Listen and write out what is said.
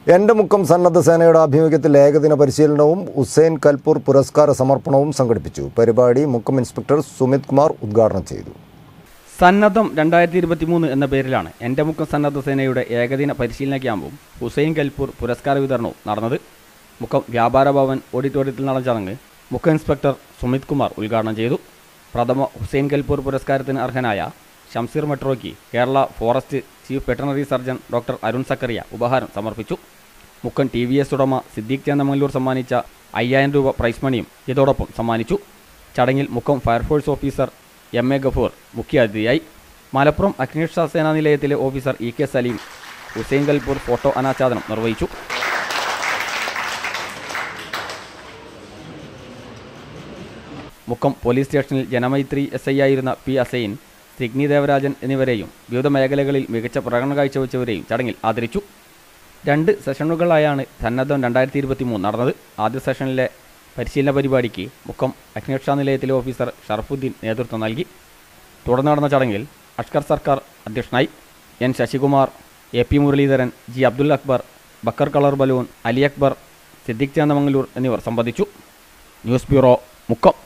എൻ്റെ മുക്കം സന്നദ്ധ സേനയുടെ ആഭിമുഖ്യത്തിൽ ഏകദിന പരിശീലനവും ഹുസൈൻ കൽപൂർ പുരസ്കാര സമർപ്പണവും സംഘടിപ്പിച്ചു പരിപാടി മുക്കം ഇൻസ്പെക്ടർ സുമിത് കുമാർ ഉദ്ഘാടനം ചെയ്തു സന്നദ്ധം രണ്ടായിരത്തി ഇരുപത്തി മൂന്ന് എന്ന പേരിലാണ് എൻ്റെ മുക്കം സന്നദ്ധ സേനയുടെ ഏകദിന പരിശീലന ക്യാമ്പും ഹുസൈൻ കൽപൂർ പുരസ്കാര വിതരണവും നടന്നത് മുക്കം വ്യാപാര ഭവൻ ഓഡിറ്റോറിയത്തിൽ നടന്ന ചടങ്ങ് മുക്കം ഇൻസ്പെക്ടർ സുമിത് കുമാർ ഉദ്ഘാടനം ചെയ്തു പ്രഥമ ഹുസൈൻ കൽപൂർ പുരസ്കാരത്തിന് അർഹനായ ഷംസീർ മെട്രോയ്ക്ക് Kerala forest chief veterinary surgeon doctor Arun Zakariya ഉപഹാരം സമർപ്പിച്ചു മുക്കൻ ടി വി എസ് ഉടമ സിദ്ദീഖ് ചന്ദമംഗലൂർ സമ്മാനിച്ച അയ്യായിരം രൂപ പ്രൈസ് മണിയും ഇതോടൊപ്പം സമ്മാനിച്ചു ചടങ്ങിൽ Mukkam fire force officer M A Gafoor മുഖ്യാതിഥിയായി മലപ്പുറം അഗ്നിരക്ഷാ സേനാ നിലയത്തിലെ officer E K Saleem Hussain Kalpur photo അനാച്ഛാദനം നിർവഹിച്ചു മുക്കം പോലീസ് സ്റ്റേഷനിൽ ജനമൈത്രി എസ് ഐ ആയിരുന്ന പി അസൈൻ സിഗ്നി ദേവരാജൻ എന്നിവരെയും വിവിധ മേഖലകളിൽ മികച്ച പ്രകടനം കാഴ്ചവെച്ചവരെയും ചടങ്ങിൽ ആദരിച്ചു രണ്ട് സെഷനുകളായാണ് സന്നദ്ധം രണ്ടായിരത്തി ഇരുപത്തി മൂന്ന് നടന്നത് ആദ്യ സെഷനിലെ പരിശീലന പരിപാടിക്ക് മുക്കം അഗ്നിരക്ഷാ നിലയത്തിലെ ഓഫീസർ ഷറഫുദ്ദീൻ നേതൃത്വം നൽകി തുടർന്ന് നടന്ന ചടങ്ങിൽ അഷ്കർ സർക്കാർ അധ്യക്ഷനായി N Sasikumar A P Muraleedharan G Abdul Akbar Bakkar colour balloon Ali Akbar Siddique Chendamangalur എന്നിവർ സംബന്ധിച്ചു ന്യൂസ് ബ്യൂറോ മുക്കം